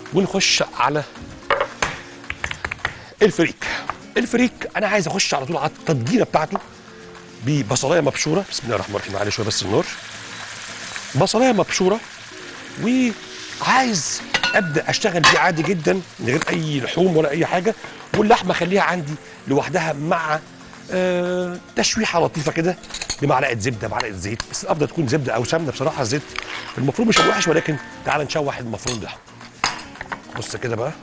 ونخش على الفريك الفريك انا عايز اخش على طول على التتجيره بتاعته ببصلايه مبشوره بسم الله الرحمن الرحيم عليه شويه بس النار بصلايه مبشوره وعايز ابدا اشتغل بيه عادي جدا من غير اي لحوم ولا اي حاجه واللحمه اخليها عندي لوحدها مع آه تشويحه لطيفه كده بمعلقه زبده معلقه زيت بس الافضل تكون زبده او سمنه بصراحه الزيت المفروض مش وحش ولكن تعال نشوح المفروض ده بص كده بقى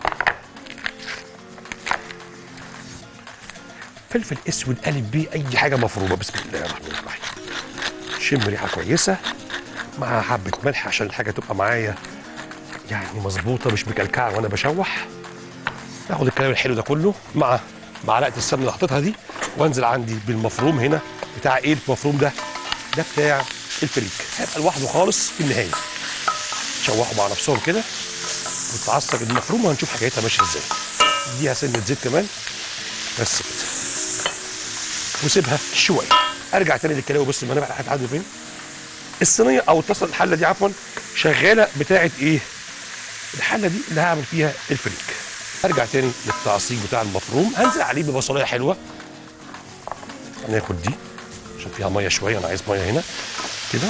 فلفل اسود قالب بيه اي حاجه مفرومه بسم الله الرحمن الرحيم شم ريحه كويسه مع حبه ملح عشان الحاجه تبقى معايا يعني مظبوطه مش مكلكعه وانا بشوح اخد الكلام الحلو ده كله مع معلقه السمنه اللي حطيتها دي وانزل عندي بالمفروم هنا بتاع ايه المفروم ده ده بتاع الفريك هيبقى لوحده خالص في النهايه شوحوا مع نفسهم كده وتعصج المفروم وهنشوف حكايتها ماشيه ازاي اديها سنه زيت كمان بس كده وسيبها شويه ارجع تاني للكلاوي بص المنابع هتعدي فين الصينيه او الطاسه الحله دي عفوا شغاله بتاعه ايه الحله دي اللي هعمل فيها الفريك ارجع تاني للتعصيب بتاع المفروم هنزل عليه ببصلايه حلوه هناخد دي عشان فيها ميه شويه انا عايز ميه هنا كده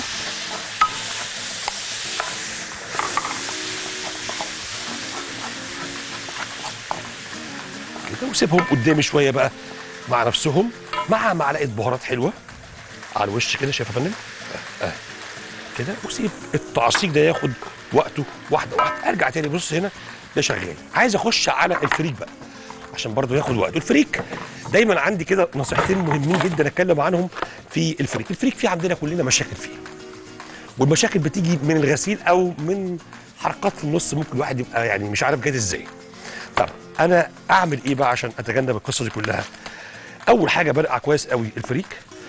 كده وسيبهم قدامي شويه بقى مع نفسهم مع معلقه بهارات حلوه على الوش كده شايف يا فندم آه. آه. كده وسيب التعصيق ده ياخد وقته واحده واحده ارجع تاني بص هنا ده شغال عايز اخش على الفريك بقى عشان برضه ياخد وقته الفريك دايما عندي كده نصيحتين مهمين جدا اتكلم عنهم في الفريك الفريك فيه عندنا كلنا مشاكل فيه والمشاكل بتيجي من الغسيل او من حركات في النص ممكن الواحد يبقى يعني مش عارف جت ازاي طب انا اعمل ايه بقى عشان اتجنب القصه دي كلها اول حاجه برقع كويس قوي الفريك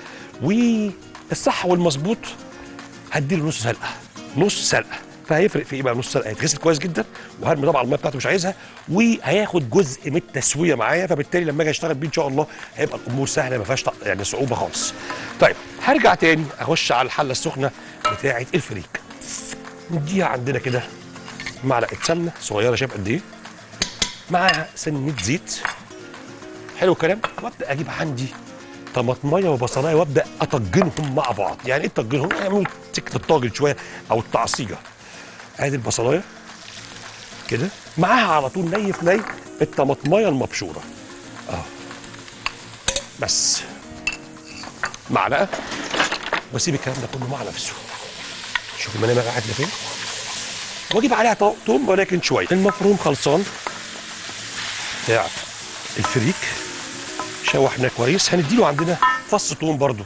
والصح والمظبوط هديله نص سلقه نص سلقه فهيفرق في ايه بقى نص سلقه هيتغسل كويس جدا وهرمي طبعا الميه بتاعته مش عايزها وهياخد جزء من التسويه معايا فبالتالي لما اجي اشتغل بيه ان شاء الله هيبقى الامور سهله ما فيهاش يعني صعوبه خالص طيب هرجع تاني اخش على الحله السخنه بتاعه الفريك نديها عندنا كده معلقه سمنه صغيره شايف قد ايه معاها سنه زيت حلو الكلام وابدا اجيب عندي طماطمايه وبصلايه وابدا اطجنهم مع بعض يعني ايه تطجنهم يعني يعملوا سكه الطاجن شويه او التعصيجه ادي البصلايه كده معاها على طول ني في ني الطماطمايه المبشوره اه بس معلقه واسيب الكلام ده كله مع نفسه شوف المنامه قاعد فين واجيب عليها طو- توم ولكن شويه المفروم خلصان بتاع الفريك شوحناه كويس هنديله عندنا فص توم برضو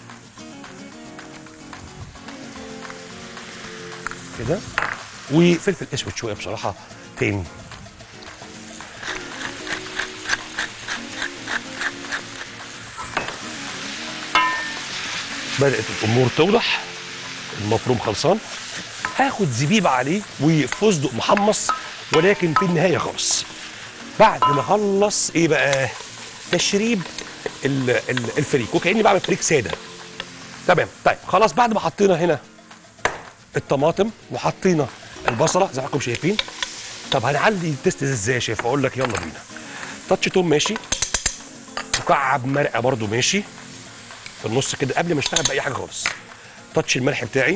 كده وفلفل اسود شويه بصراحه تاني بدات الامور توضح المفروم خلصان هاخد زبيب عليه وفستق محمص ولكن في النهايه خالص بعد ما اخلص ايه بقى تشريب ال- ال- الفريك وكاني بعمل فريك ساده تمام طيب خلاص بعد ما حطينا هنا الطماطم وحطينا البصله زي ما حضراتكم شايفين طب هنعلي التست ده ازاي يا شيف اقول لك يلا بينا تاتش توم ماشي مكعب مرقه برده ماشي في النص كده قبل ما اشتغل باي حاجه خالص تاتش الملح بتاعي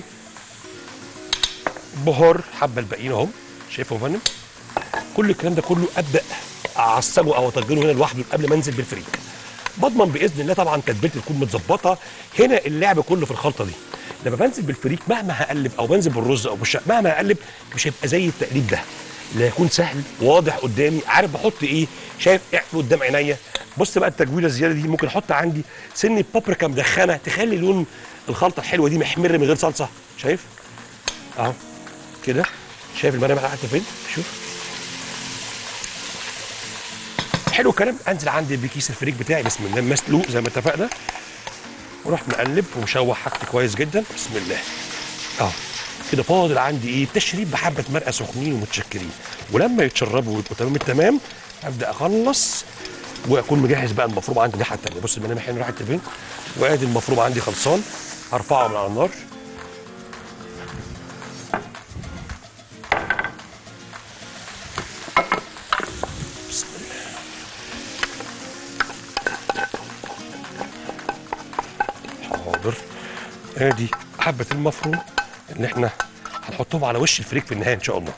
بهار حبه الباقيين اهم شايفهم يا فندم كل الكلام ده كله ابدا اعصبه او اطجنه هنا لوحده قبل ما انزل بالفريك بضمن باذن الله طبعا تتبيلتي تكون متظبطه هنا اللعب كله في الخلطه دي لما بنزل بالفريك مهما هقلب او بنزل بالرز او بالشق مهما هقلب مش هيبقى زي التقليب ده اللي هيكون سهل واضح قدامي عارف بحط ايه شايف ايه قدام عينيا بص بقى التجويله الزياده دي ممكن احط عندي سن بابريكا مدخنه تخلي لون الخلطه الحلوه دي محمر من غير صلصه شايف اهو كده شايف المرمى قاعده فين شوف حلو الكلام انزل عندي بكيس الفريك بتاعي بسم الله مسلوق زي ما اتفقنا ورحت مقلب ومشوح حاجتي كويس جدا بسم الله اه كده فاضل عندي ايه تشريب بحبه مرقه سخنين ومتشكرين ولما يتشربوا ويبقوا تمام التمام ابدا اخلص واكون مجهز بقى المفروم عندي الناحيه التانيه بص المنام حين راحت فين وادي المفروم عندي خلصان هرفعه من على النار حاضر ادي حبه المفروم اللي احنا هنحطهم على وش الفريك في النهايه ان شاء الله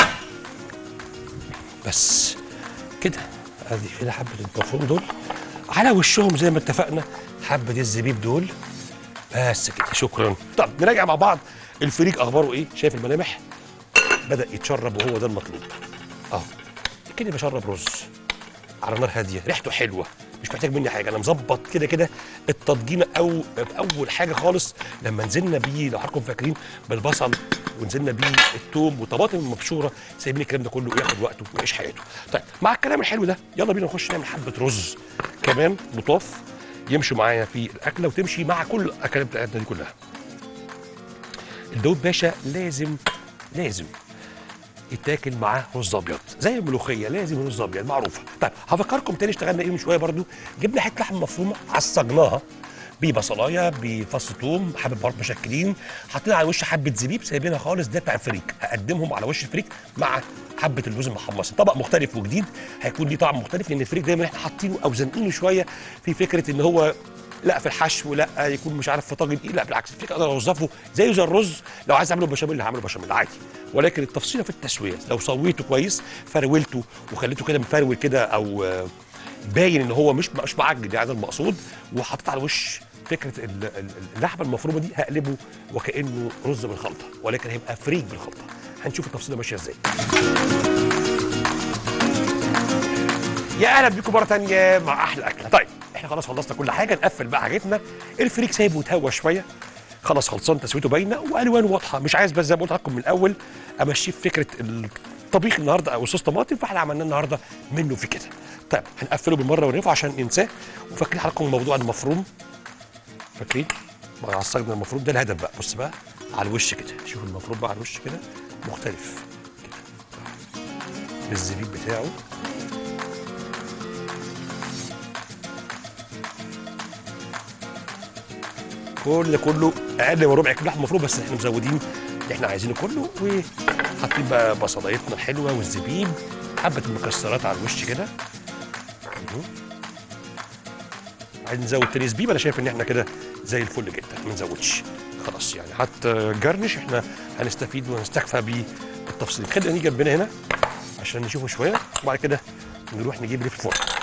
بس كده ادي كده حبه المفروم دول على وشهم زي ما اتفقنا حبه الزبيب دول بس كده شكرا طب نراجع مع بعض الفريك اخباره ايه شايف الملامح بدا يتشرب وهو ده المطلوب اه كده بشرب رز على نار هاديه ريحته حلوه مش محتاج مني حاجه انا مظبط كده كده التضجينه او اول حاجه خالص لما نزلنا بيه لو حضراتكم فاكرين بالبصل ونزلنا بيه التوم والطماطم المبشوره سايبين الكلام ده كله ياخد وقته ويعيش حياته طيب مع الكلام الحلو ده يلا بينا نخش نعمل حبه رز كمان لطاف يمشوا معايا في الاكله وتمشي مع كل الاكلات بتاعتنا دي كلها الداود باشا لازم لازم يتاكل معاه رز ابيض زي الملوخيه لازم رز ابيض معروفه طيب هفكركم تاني اشتغلنا ايه من شويه برضو جبنا حته لحم مفرومه عصجناها ببصلايه بفص ثوم حبه بهارات مشكلين حاطين على وش حبه زبيب سايبينها خالص ده بتاع الفريك هقدمهم على وش الفريك مع حبه اللوز المحمصه طبق مختلف وجديد هيكون ليه طعم مختلف لان الفريك دايما احنا حاطينه او زنقينه شويه في فكره ان هو لا في الحشو لا يكون مش عارف في طاجن ايه لا بالعكس الفريك اقدر اوظفه زيه زي الرز لو عايز اعمله بشاميل هعمله بشاميل عادي ولكن التفصيله في التسويه لو سويته كويس فرولته وخليته كده مفرول كده او آه، باين ان هو مش مش معجن يعني ده المقصود وحطيت على وش فكره ال- ال- اللحمه المفرومه دي هقلبه وكانه رز بالخلطه ولكن هيبقى فريك بالخلطه هنشوف التفصيله ماشيه ازاي يا اهلا بيكم مره تانية مع احلى اكله طيب احنا خلاص خلصنا كل حاجه نقفل بقى حاجتنا الفريك سايبه يتهوى شويه خلاص خلصان تسويته باينه والوانه واضحه مش عايز بس زي ما قلت لكم من الاول امشيه في فكره الطبيخ النهارده او صوص طماطم فاحنا عملناه النهارده منه في كده طيب هنقفله بالمره ونرفعه عشان ننساه وفاكرين حضراتكم الموضوع المفروم فاكرين ما عصجنا المفروم ده الهدف بقى بص بقى على الوش كده شوف المفروم بقى على الوش كده مختلف كده بالزبيب بتاعه كل كله اقل من ربع كيلو لحمه مفروم بس احنا مزودين اللي احنا عايزينه كله وحاطين بقى بصلايتنا الحلوه والزبيب حبه المكسرات على الوش كده أهو. عايز نزود تاني زبيب انا شايف ان احنا كده زي الفل جدا ما نزودش خلاص يعني حتى جرنش احنا هنستفيد ونستكفى بالتفصيل خلينا نيجي جنبنا هنا عشان نشوفه شويه وبعد كده نروح نجيب اللي في الفرن